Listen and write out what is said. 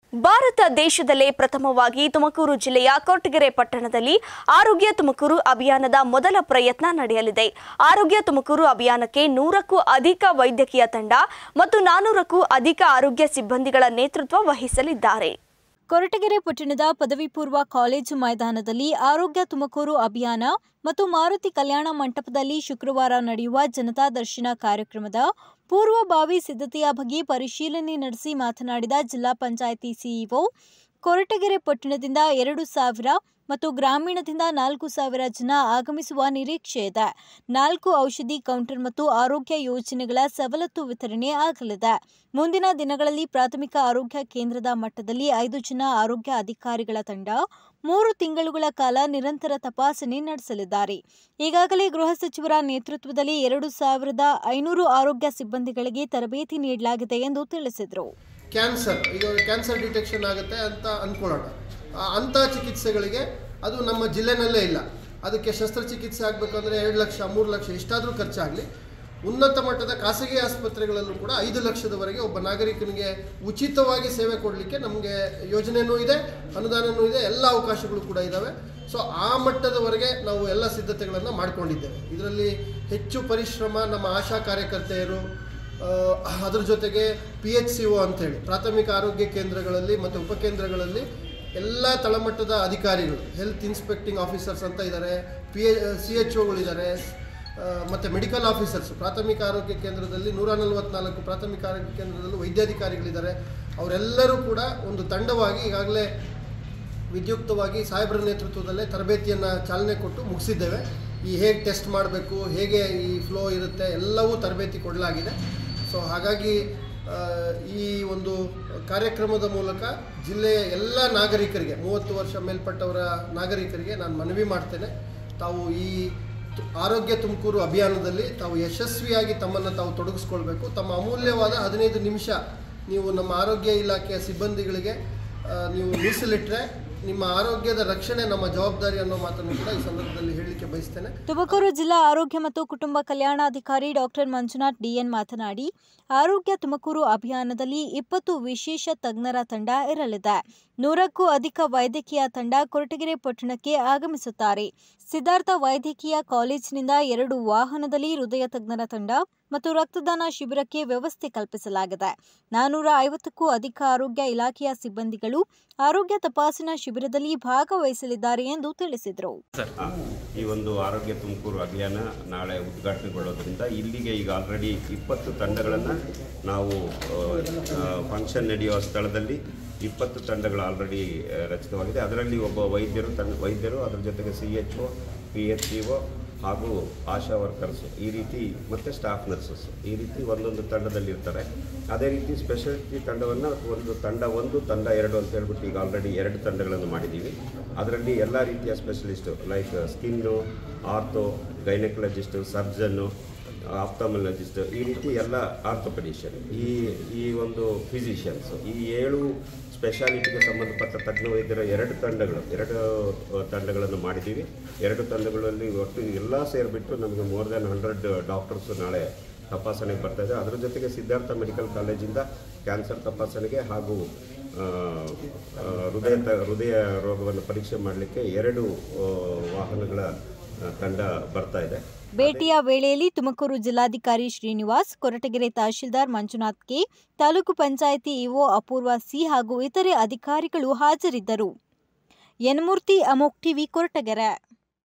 ಭಾರತ ದೇಶದಲ್ಲೇ ಪ್ರಥಮವಾಗಿ ತುಮಕೂರು ಜಿಲ್ಲೆಯ ಕೊರಟಗೆರೆ ಪಟ್ಟಣದಲ್ಲಿ ಆರೋಗ್ಯ ತುಮಕೂರು ಅಭಿಯಾನದ ಮೊದಲ ಪ್ರಯತ್ನ ನಡೆಯಲಿದೆ ಆರೋಗ್ಯ ತುಮಕೂರು ಅಭಿಯಾನಕ್ಕೆ ನೂರಕ್ಕೂ ಅಧಿಕ ವೈದ್ಯಕೀಯ ತಂಡ ಮತ್ತು ನಾನೂರಕ್ಕೂ ಅಧಿಕ ಆರೋಗ್ಯ ಸಿಬ್ಬಂದಿಗಳ ನೇತೃತ್ವ ವಹಿಸಲಿದ್ದಾರೆ ಕೊರಟಗೆರೆ ಪಟ್ಟಣದ ಪದವಿ ಪೂರ್ವ ಕಾಲೇಜು ಮೈದಾನದಲ್ಲಿ ಆರೋಗ್ಯ ತುಮಕೂರು ಅಭಿಯಾನ ಮತ್ತು ಮಾರುತಿ ಕಲ್ಯಾಣ ಮಂಟಪದಲ್ಲಿ ಶುಕ್ರವಾರ ನಡೆಯುವ ಜನತಾ ದರ್ಶನ ಕಾರ್ಯಕ್ರಮದ ಪೂರ್ವಭಾವಿ ಸಿದ್ಧತೆಯ ಬಗ್ಗೆ ಪರಿಶೀಲನೆ ನಡೆಸಿ ಮಾತನಾಡಿದ ಜಿಲ್ಲಾ ಪಂಚಾಯಿತಿ ಸಿಇಒ ಕೊರಟಗೆರೆ ಪಟ್ಟಣದಿಂದ ಎರಡು ಸಾವಿರ ಮತ್ತು ಗ್ರಾಮೀಣದಿಂದ ನಾಲ್ಕು ಸಾವಿರ ಜನ ಆಗಮಿಸುವ ನಿರೀಕ್ಷೆ ಇದೆ ನಾಲ್ಕು ಔಷಧಿ ಕೌಂಟರ್ ಮತ್ತು ಆರೋಗ್ಯ ಯೋಜನೆಗಳ ಸವಲತ್ತು ವಿತರಣೆ ಆಗಲಿದೆ ಮುಂದಿನ ದಿನಗಳಲ್ಲಿ ಪ್ರಾಥಮಿಕ ಆರೋಗ್ಯ ಕೇಂದ್ರದ ಮಟ್ಟದಲ್ಲಿ ಐದು ಜನ ಆರೋಗ್ಯ ಅಧಿಕಾರಿಗಳ ತಂಡ ಮೂರು ತಿಂಗಳುಗಳ ಕಾಲ ನಿರಂತರ ತಪಾಸಣೆ ನಡೆಸಲಿದ್ದಾರೆ ಈಗಾಗಲೇ ಗೃಹ ಸಚಿವರ ನೇತೃತ್ವದಲ್ಲಿ ಎರಡು ಸಾವಿರದ ಐನೂರು ಆರೋಗ್ಯ ಸಿಬ್ಬಂದಿಗಳಿಗೆ ತರಬೇತಿ ನೀಡಲಾಗಿದೆ ಎಂದು ತಿಳಿಸಿದರು ಕ್ಯಾನ್ಸರ್ ಈಗ ಕ್ಯಾನ್ಸರ್ ಡಿಟೆಕ್ಷನ್ ಆಗುತ್ತೆ ಅಂತ ಅಂದ್ಕೊಳ್ಳೋಣ ಆ, ಅಂಥ ಚಿಕಿತ್ಸೆಗಳಿಗೆ ಅದು ನಮ್ಮ ಜಿಲ್ಲೆನಲ್ಲೇ ಇಲ್ಲ ಅದಕ್ಕೆ ಶಸ್ತ್ರಚಿಕಿತ್ಸೆ ಆಗಬೇಕಂದ್ರೆ ಎರಡು ಲಕ್ಷ ಮೂರು ಲಕ್ಷ ಎಷ್ಟಾದರೂ ಖರ್ಚಾಗಲಿ ಉನ್ನತ ಮಟ್ಟದ ಖಾಸಗಿ ಆಸ್ಪತ್ರೆಗಳಲ್ಲೂ ಕೂಡ ಐದು ಲಕ್ಷದವರೆಗೆ ಒಬ್ಬ ನಾಗರಿಕನಿಗೆ ಉಚಿತವಾಗಿ ಸೇವೆ ಕೊಡಲಿಕ್ಕೆ ನಮಗೆ ಯೋಜನೆಯೂ ಇದೆ ಅನುದಾನವೂ ಇದೆ ಎಲ್ಲ ಅವಕಾಶಗಳು ಕೂಡ ಇದ್ದಾವೆ ಸೊ ಆ ಮಟ್ಟದವರೆಗೆ ನಾವು ಎಲ್ಲ ಸಿದ್ಧತೆಗಳನ್ನು ಮಾಡಿಕೊಂಡಿದ್ದೇವೆ ಇದರಲ್ಲಿ ಹೆಚ್ಚು ಪರಿಶ್ರಮ ನಮ್ಮ ಆಶಾ ಕಾರ್ಯಕರ್ತೆಯರು ಆ, ಅದ್ರ ಜೊತೆಗೆ ಪಿ ಎಚ್ ಸಿ ಒ ಅಂತೇಳಿ ಪ್ರಾಥಮಿಕ ಆರೋಗ್ಯ ಕೇಂದ್ರಗಳಲ್ಲಿ ಮತ್ತು ಉಪಕೇಂದ್ರಗಳಲ್ಲಿ ಎಲ್ಲ ತಳಮಟ್ಟದ ಅಧಿಕಾರಿಗಳು ಹೆಲ್ತ್ ಇನ್ಸ್ಪೆಕ್ಟಿಂಗ್ ಆಫೀಸರ್ಸ್ ಅಂತ ಇದ್ದಾರೆ ಪಿ ಎ ಸಿ ಎಚ್ ಒಗಳಿದ್ದಾರೆ ಮತ್ತು ಮೆಡಿಕಲ್ ಆಫೀಸರ್ಸ್ ಪ್ರಾಥಮಿಕ ಆರೋಗ್ಯ ಕೇಂದ್ರದಲ್ಲಿ ನೂರ ನಲವತ್ನಾಲ್ಕು ಪ್ರಾಥಮಿಕ ಆರೋಗ್ಯ ಕೇಂದ್ರದಲ್ಲೂ ವೈದ್ಯಾಧಿಕಾರಿಗಳಿದ್ದಾರೆ ಅವರೆಲ್ಲರೂ ಕೂಡ ಒಂದು ತಂಡವಾಗಿ ಈಗಾಗಲೇ ವಿದ್ಯುಕ್ತವಾಗಿ ಸಾಹೇಬರ ನೇತೃತ್ವದಲ್ಲೇ ತರಬೇತಿಯನ್ನು ಚಾಲನೆ ಕೊಟ್ಟು ಮುಗಿಸಿದ್ದೇವೆ ಈ ಹೇಗೆ ಟೆಸ್ಟ್ ಮಾಡಬೇಕು ಹೇಗೆ ಈ ಫ್ಲೋ ಇರುತ್ತೆ ಎಲ್ಲವೂ ತರಬೇತಿ ಕೊಡಲಾಗಿದೆ ಸೊ ಹಾಗಾಗಿ ಆ, ಈ ಒಂದು ಕಾರ್ಯಕ್ರಮದ ಮೂಲಕ ಜಿಲ್ಲೆಯ ಎಲ್ಲ ನಾಗರಿಕರಿಗೆ ಮೂವತ್ತು ವರ್ಷ ಮೇಲ್ಪಟ್ಟವರ ನಾಗರಿಕರಿಗೆ ನಾನು ಮನವಿ ಮಾಡ್ತೇನೆ ತಾವು ಈ ತು- ಆರೋಗ್ಯ ತುಮಕೂರು ಅಭಿಯಾನದಲ್ಲಿ ತಾವು ಯಶಸ್ವಿಯಾಗಿ ತಮ್ಮನ್ನು ತಾವು ತೊಡಗಿಸ್ಕೊಳ್ಬೇಕು ತಮ್ಮ ಅಮೂಲ್ಯವಾದ ಹದಿನೈದು ನಿಮಿಷ ನೀವು ನಮ್ಮ ಆರೋಗ್ಯ ಇಲಾಖೆಯ ಸಿಬ್ಬಂದಿಗಳಿಗೆ ಆ, ನೀವು ಮೀಸಲಿಟ್ಟರೆ ನಿಮ್ಮ ಆರೋಗ್ಯದ ರಕ್ಷಣೆ ನಮ್ಮ ಜವಾಬ್ದಾರಿ ಅನ್ನೋ ಮಾತನ್ನು ಕೂಡ ಈ ಸಂದರ್ಭದಲ್ಲಿ ಹೇಳಲಿಕ್ಕೆ ಬಯಸ್ತೇನೆ ತುಮಕೂರು ಜಿಲ್ಲಾ ಆರೋಗ್ಯ ಮತ್ತು ಕುಟುಂಬ ಕಲ್ಯಾಣಾಧಿಕಾರಿ ಡಾಕ್ಟರ್ ಮಂಜುನಾಥ್ ಡಿಎನ್ ಮಾತನಾಡಿ ಆರೋಗ್ಯ ತುಮಕೂರು ಅಭಿಯಾನದಲ್ಲಿ ಇಪ್ಪತ್ತು ವಿಶೇಷ ತಜ್ಞರ ತಂಡ ಇರಲಿದೆ ನೂರಕ್ಕೂ ಅಧಿಕ ವೈದ್ಯಕೀಯ ತಂಡ ಕೊರಟಗೆರೆ ಪಟ್ಟಣಕ್ಕೆ ಆಗಮಿಸುತ್ತಾರೆ ಸಿದ್ಧಾರ್ಥ ವೈದ್ಯಕೀಯ ಕಾಲೇಜಿನಿಂದ ಎರಡು ವಾಹನದಲ್ಲಿ ಹೃದಯ ತಜ್ಞರ ತಂಡ ಮತ್ತು ರಕ್ತದಾನ ಶಿಬಿರಕ್ಕೆ ವ್ಯವಸ್ಥೆ ಕಲ್ಪಿಸಲಾಗಿದೆ ನಾನೂರ ಐವತ್ತಕ್ಕೂ ಅಧಿಕ ಆರೋಗ್ಯ ಇಲಾಖೆಯ ಸಿಬ್ಬಂದಿಗಳು ಆರೋಗ್ಯ ತಪಾಸಣಾ ಶಿಬಿರದಲ್ಲಿ ಭಾಗವಹಿಸಲಿದ್ದಾರೆ ಎಂದು ತಿಳಿಸಿದರು ಆ, ಈ ಒಂದು ಆರೋಗ್ಯ ತುಮಕೂರು ಅಭಿಯಾನ ನಾಳೆ ಉದ್ಘಾಟನೆಗೊಳ್ಳೋದ್ರಿಂದ ಇಲ್ಲಿಗೆ ಈಗ ಆಲ್ರೆಡಿ ಇಪ್ಪತ್ತು ತಂಡಗಳನ್ನು ನಾವು ಫಂಕ್ಷನ್ ನಡೆಯುವ ಸ್ಥಳದಲ್ಲಿ ಇಪ್ಪತ್ತು ತಂಡಗಳು ಆಲ್ರೆಡಿ ರಚಿತವಾಗಿದೆ ಅದರಲ್ಲಿ ಒಬ್ಬ ವೈದ್ಯರು ತಂಡ ವೈದ್ಯರು ಅದರ ಜೊತೆಗೆ C H O P H C O ಹಾಗೂ ಆಶಾ ವರ್ಕರ್ಸು ಈ ರೀತಿ ಮತ್ತು ಸ್ಟಾಫ್ ನರ್ಸಸ್ ಈ ರೀತಿ ಒಂದೊಂದು ತಂಡದಲ್ಲಿ ಇರ್ತಾರೆ ಅದೇ ರೀತಿ ಸ್ಪೆಷಾಲಿಟಿ ತಂಡವನ್ನು ಒಂದು ತಂಡ ಒಂದು ತಂಡ ಎರಡು ಅಂತ ಹೇಳ್ಬಿಟ್ಟು ಈಗ ಆಲ್ರೆಡಿ ಎರಡು ತಂಡಗಳನ್ನು ಮಾಡಿದ್ದೀವಿ ಅದರಲ್ಲಿ ಎಲ್ಲ ರೀತಿಯ specialist like skin ortho gynaecologist surgeon ophthalmologist ಈ ರೀತಿ ಎಲ್ಲ ಆರ್ಥೋಪೆಡಿಷಿಯನ್ ಈ ಈ ಒಂದು ಫಿಸಿಷಿಯನ್ಸ್ ಈ ಏಳು ಸ್ಪೆಷಾಲಿಟಿಗೆ ಸಂಬಂಧಪಟ್ಟ ತಜ್ಞ ವೈದ್ಯರ ಎರಡು ತಂಡಗಳು ಎರಡು ಅಹ್, ತಂಡಗಳನ್ನು ಮಾಡಿದ್ದೀವಿ ಎರಡು ತಂಡಗಳಲ್ಲಿ ಒಟ್ಟು ಎಲ್ಲ ಸೇರಿಬಿಟ್ಟು ನಮಗೆ ಮೋರ್ ದೆನ್ ಹಂಡ್ರೆಡ್ ಡಾಕ್ಟರ್ಸ್ ನಾಳೆ ತಪಾಸಣೆಗೆ ಬರ್ತಾ ಇದೆ ಅದರ ಜೊತೆಗೆ ಸಿದ್ಧಾರ್ಥ ಮೆಡಿಕಲ್ ಕಾಲೇಜಿಂದ ಕ್ಯಾನ್ಸರ್ ತಪಾಸಣೆಗೆ ಹಾಗೂ ಆ, ಆ, ಹೃದಯ ತ- ಹೃದಯ ರೋಗವನ್ನು ಪರೀಕ್ಷೆ ಮಾಡಲಿಕ್ಕೆ ಎರಡು ಆ, ವಾಹನಗಳ ಆ, ತಂಡ ಬರ್ತಾ ಇದೆ ಭೇಟಿಯ ವೇಳೆಯಲ್ಲಿ ತುಮಕೂರು ಜಿಲ್ಲಾಧಿಕಾರಿ Srinivas Koratagere tahsildar Manjunath K taluk panchayat EO Apoorva C ಹಾಗೂ ಇತರೆ ಅಧಿಕಾರಿಗಳು ಹಾಜರಿದ್ದರು ಯನಮೂರ್ತಿ ಅಮೋಕ್ ಟಿವಿ ಕೊರಟಗೆರೆ